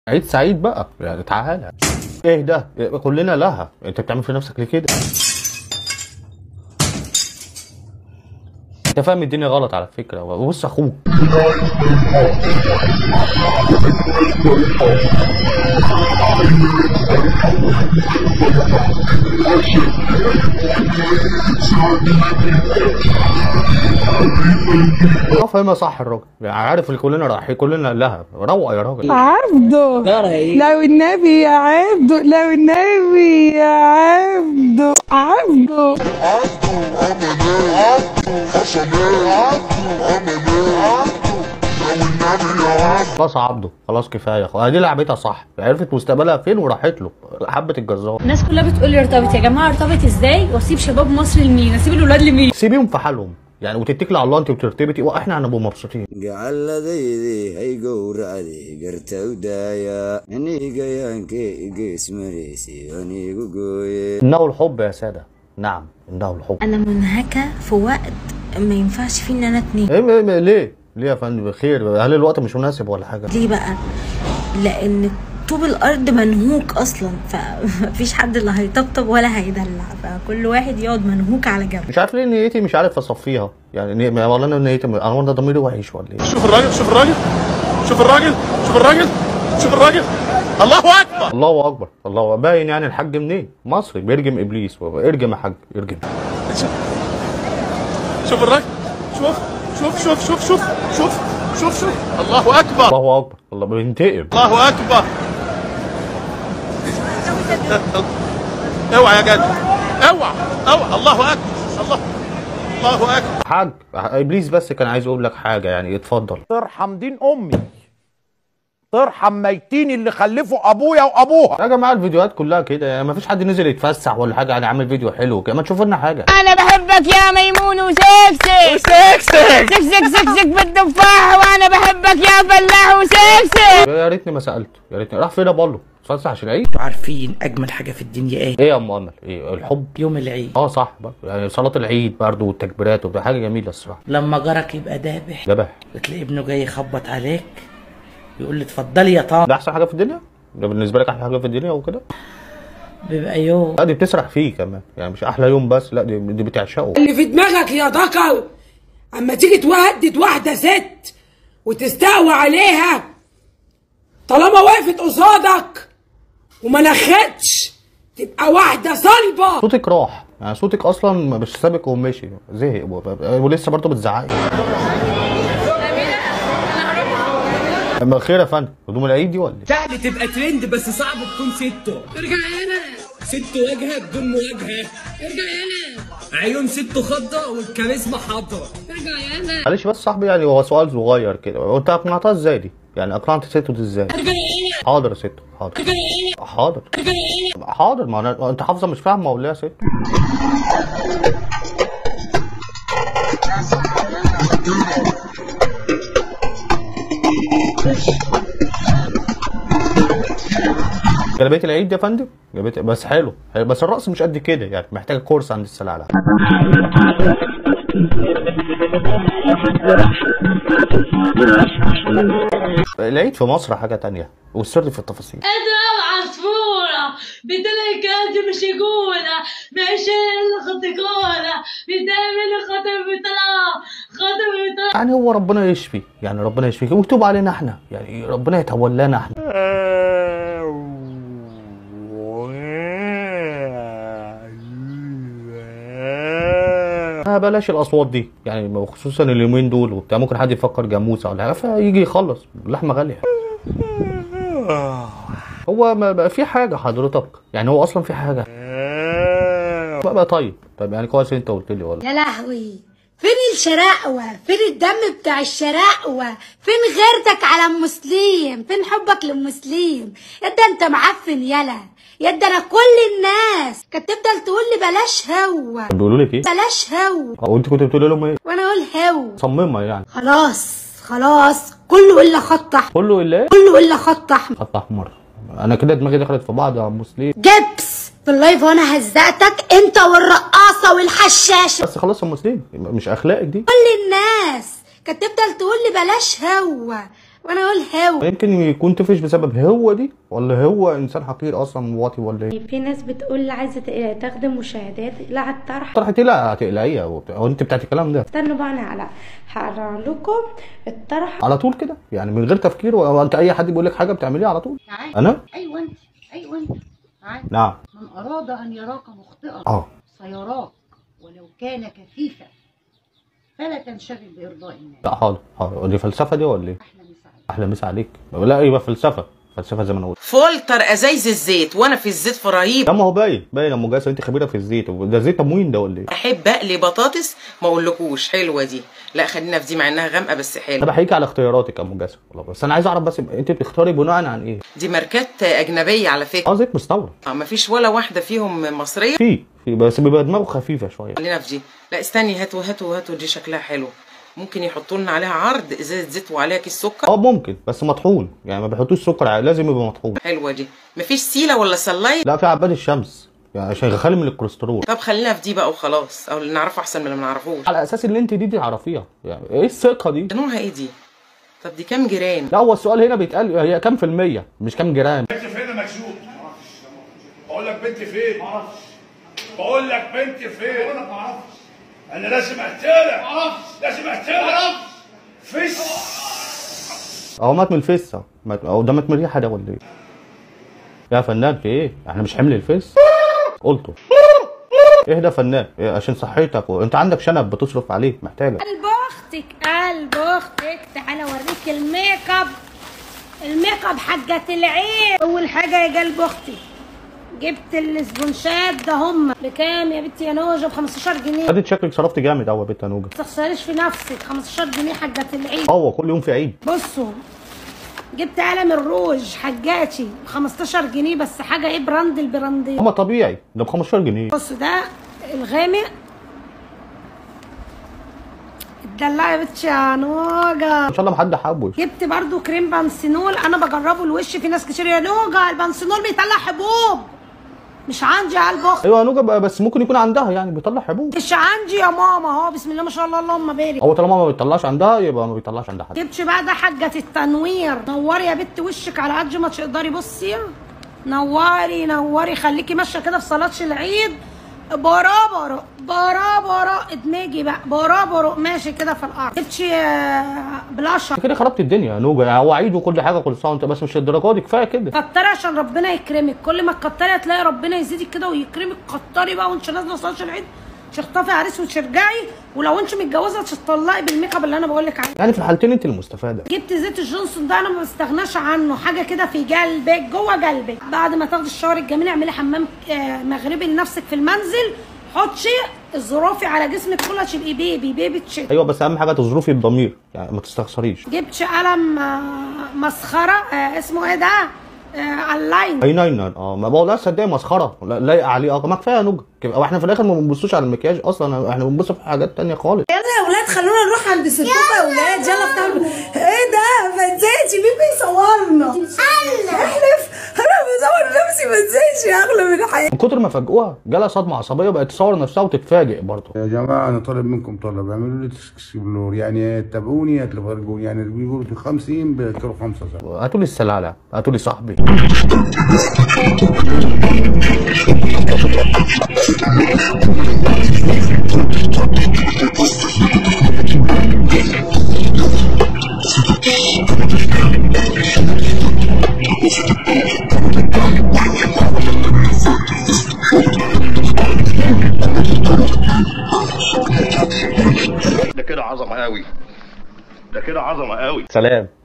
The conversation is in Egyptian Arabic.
عيد سعيد بقى يعني تعالى ايه ده كلنا لها انت بتعمل في نفسك ليه كده انت فاهم الدنيا غلط على فكره بص اخوك اه فاهمها صح الراجل يعني عارف اللي كلنا رايحين كلنا لها روق يا راجل عبده لو النبي يا عبده لو النبي يا عبده عبده خلاص يا عبده خلاص كفايه خلاص دي لعبتها صح عرفت مستقبلها فين وراحت له حبه الجزار الناس كلها بتقول لي ارتبط يا جماعه ارتبط ازاي واسيب شباب مصر لمين اسيب الولاد لمين سيبيهم في حالهم يعني وتتكلي على الله انت وترتبطي واحنا هنبقى مبسوطين gacalladaydii hay gowracday gartawdaaya aniga yaankayga ismaraysay anigu gooye انه الحب يا ساده نعم انه الحب انا منهكه في وقت ما ينفعش فيه ان انا اتنين ايه إيه- إيه- ليه ليه يا فندم خير هل الوقت مش مناسب ولا حاجه ليه بقى لان طوب الارض منهوك اصلا فمفيش حد اللي هيطبطب ولا هيدلع فكل واحد يقعد منهوك على جنب مش عارف ليه نيتي مش عارف اصفيها يعني ني- والله انا نيتي انا والله ضميري وحش ولا ايه شوف الراجل شوف الراجل شوف الراجل شوف الراجل شوف الراجل الله اكبر الله اكبر الله باين يعني الحاج منين مصري بيرجم ابليس ارجم يا حاج ارجم شوف الراجل شوف شوف شوف شوف شوف شوف شوف شوف الله اكبر الله اكبر الله بينتقم الله اكبر اوعى يا جدع اوعى اوعى الله اكبر الله الله اكبر حاج ابليس بس كان عايز يقول لك حاجه يعني اتفضل ترحم دين امي ترحم ميتين اللي خلفوا ابويا وابوها يا جماعه الفيديوهات كلها كده يعني ما فيش حد نزل يتفسح ولا حاجه يعني عامل فيديو حلو كده ما تشوف لنا حاجه انا بحبك يا ميمون وسكسك سكسك سكسك سكسك بالتفاح وانا بحبك يا فلاح وسكسك يا ريتني ما سالته يا ريتني راح فين ابو اتفسح عشان العيد انتوا عارفين اجمل حاجه في الدنيا ايه ايه يا ام امل ايه الحب يوم العيد اه صح بقى يعني صلاه العيد برضه والتكبيرات وبتاع حاجه جميله الصراحه لما جارك يبقى دابح ذبح وتلاقي ابنه جاي يخبط عليك يقول لي اتفضلي يا طارق ده احسن حاجه في الدنيا ده بالنسبه لك احلى حاجه في الدنيا وكده بيبقى يوم لا دي بتسرح فيه كمان يعني مش احلى يوم بس لا دي, دي بتعشقه اللي في دماغك يا ذكر اما تيجي تهدد واحده ست وتستقوى عليها طالما وقفت قصادك وما نختش تبقى واحده صلبه صوتك راح يعني صوتك اصلا مش سابك ومشي زهق و- ولسه برضه بتزعقي اما خير يا فندم هدوم العيد دي ولا ايه؟ سهل تبقى ترند بس صعب تكون ستو ارجع هنا ست واجهه بدون مواجهه ارجع هنا عيون ست خضه والكاريزما حاضره ارجع هنا معلش بس صاحبي يعني هو سؤال صغير كده وانت اقنعتها ازاي دي؟ يعني اقنعت ست دي ازاي؟ حاضر يا ست حاضر حاضر حاضر ما انا انت حافظه مش فاهمه ولا إيه يا ست؟ جلابيه العيد دي يا فندم جلابيه بس حلو حلو. بس الرقص مش قد كده يعني محتاج كورس عند السلالة العيد في مصر حاجة تانية والسر في التفاصيل اضرب عصفورة بدل كاتب شجونة ماشي خطيكونة بتعمل خطر بطلع خطر بطلع يعني هو ربنا يشفي يعني ربنا يشفيك ويتوب علينا احنا يعني ربنا يتولانا احنا آه بلاش الاصوات دي يعني خصوصا اليومين دول وبتاع ممكن حد يفكر جاموسه ولا حاجه فيجي يخلص اللحمه غاليه هو ما بقى في حاجه حضرتك يعني هو اصلا في حاجه بقى, بقى طيب طيب يعني كويس انت قلت لي والله يا لهوي فين الشراقوة فين الدم بتاع الشراقوة فين غيرتك على المسلم فين حبك للمسلم يدا انت معفن يلا يدا انا كل الناس كانت تفضل تقول لي بلاش هو بيقولوا لك ايه؟ بلاش هو وانت كنت بتقولي لهم ايه؟ وانا اقول هو صممها يعني خلاص خلاص كله الا خط احمر كله الا ايه؟ كله الا خط احمر خط احمر انا كده دماغي دخلت في بعض يا ابو سليم جبس في اللايف وانا هزقتك انت والرقاصة والحشاشة بس خلاص يا ام سليم مش اخلاقك دي كل الناس كانت تفضل تقول لي بلاش هو وانا اقول هو يمكن يكون تفش بسبب هو دي ولا هو انسان حقير اصلا واطي ولا ايه في ناس بتقول عايزه ت- تخدم مشاهدات لا على الطرح طرحت ايه لا هتقلقيه وبتاع. هو انت بتاعت الكلام ده استنوا بقى انا على هقرا لكم الطرح على طول كده يعني من غير تفكير ولا انت اي حد بيقول لك حاجه بتعمليها على طول تعال. انا ايوه انت ايوه انت تعال. نعم من اراد ان يراك مخطئا اه سيراك ولو كان كثيفا فلا تنشغل بارضاء الناس لا حاضر حاضر دي فلسفه دي ولا ايه احلى مسا عليك لا يبقى فلسفه فلسفه زي ما انا قلت فولتر ازايز الزيت وانا في الزيت في رهيب يا ما هو باين باين يا ام جاسر انت خبيره في الزيت ده زيت تموين ده ولا ايه احب اقلي بطاطس ما اقولكوش حلوه دي لا خلينا في دي مع انها غامقه بس انا حلوه بحكي على اختياراتك يا ام جاسر والله بس انا عايز اعرف بس انت بتختاري بناء عن ايه دي ماركات اجنبيه على فكره اه زيت مستورد اه مفيش ولا واحده فيهم مصريه في في بس بيبقى دماغه خفيفه شويه خلينا في دي لا استني هاتوا هاتوا هاتوا دي شكلها حلو ممكن يحطوا لنا عليها عرض ازازه زيت وعليها كيس سكر اه ممكن بس مطحون يعني ما بيحطوش سكر عادي لازم يبقى مطحون حلوه دي مفيش سيله ولا سلاي لا في عباد الشمس يعني عشان يخلي من الكوليسترول طب خلينا في دي بقى وخلاص او اللي نعرفه احسن من اللي ما نعرفوش على اساس ان انت دي تعرفيها يعني ايه الثقه دي نوعها ايه دي طب دي كام جرام لا هو السؤال هنا بيتقال هي كام في المية مش كام جرام بنت فين يا مكشوف؟ بقول لك بنت فين؟ معرفش بقول لك بنت فين؟ بقول لك معرفش انا لازم اقتلك معرفش لازم اقتلك معرفش فيس اهو مات من الفيس اهو مات- اهو ده مات من الريحه ده ولا ايه يا فنان في ايه احنا مش حمل الفيس قلته اهدى يا فنان إيه عشان صحتك وانت عندك شنب بتصرف عليه محتاجه قلب اختك قلب اختك تعالى اوريك الميك اب الميك اب حاجة العين اول حاجة يا قلب اختي جبت السبونشات ده هم بكام يا بنتي يا نوجه ب 15 جنيه خدت شكلك صرفت جامد قوي يا بنت نوجه ما تخسريش في نفسك 15 جنيه حاجة العين اه هو كل يوم في عيد بصوا جبت قلم الروج حجاتي ب 15 جنيه بس حاجة ايه براند البراندين اما طبيعي ده ب 15 جنيه بص ده الغامق اتدلعي يا بنتي يا نوجه ان شاء الله محد حابه جبت برضو كريم بانسينول انا بجربه الوش في ناس كتير يا نوجه البانسينول بيطلع حبوب مش عندي يا قلب اختي ايوه يا نوجه بقى بس ممكن يكون عندها يعني بيطلع حبوب مش عندي يا ماما اهو بسم الله ما شاء الله اللهم بارك هو طالما ما بيطلعش عندها يبقى ما بيطلعش عند حد جبتش بقى ده حاجة التنوير نوري يا بت وشك على قد ما تقدري بصي نوري نوري خليكي ماشية كده في صلاة العيد برابر برابر ادماجي بقى برابر ماشي كده في الارض جبتش آه، بلاشر انت كده خربت الدنيا يا نوجه يعني هو عيد وكل حاجه كل سنه وانت بس مش الدرجات دي كفايه كده كتري عشان ربنا يكرمك كل ما تكتري هتلاقي ربنا يزيدك كده ويكرمك كتري بقى وانت نازله صلاه العيد تخطفي عريس وترجعي ولو انت متجوزه تطلقي بالميك اب اللي انا بقول لك عليه يعني في الحالتين انت المستفاده جبت زيت الجونسون ده انا ما بستغناش عنه حاجه كده في قلبك جوه قلبك بعد ما تاخدي الشاور الجميل اعملي حمام آه، مغربي لنفسك في المنزل حطي الظروفي على جسمك كلها تبقي بيبي بيبي تشيك ايوه بس اهم حاجه تظروفي الضمير يعني ما تستخسريش جبت قلم آه، مسخره آه، اسمه ايه ده آه، اللاين اي ناينر اه ما بقول لا صدقني مسخره لا لايقه عليه اه ما كفايه يا نوجه كده. واحنا في الاخر ما بنبصوش على المكياج اصلا احنا بنبص في حاجات تانية خالص يلا يا اولاد خلونا نروح عند ستوبة يا اولاد يلا افتحوا الب- ايه ده فنزاتي مين بيصورنا احلف انا بصور نفسي فنزاتي اغلى من حياتي من كتر ما فاجئوها جالها صدمه عصبيه بقت تصور نفسها وتتفاجئ برضه يا جماعة أنا طالب منكم طلب اعملوا لي اكسبلور يعني تابعوني هتفرجوني يعني اللي بيقولوا 50 بيذكروا خمسة صح هاتوا لي السلالة هاتوا لي صاحبي ده كده عظمه قوي ده كده عظمه قوي سلام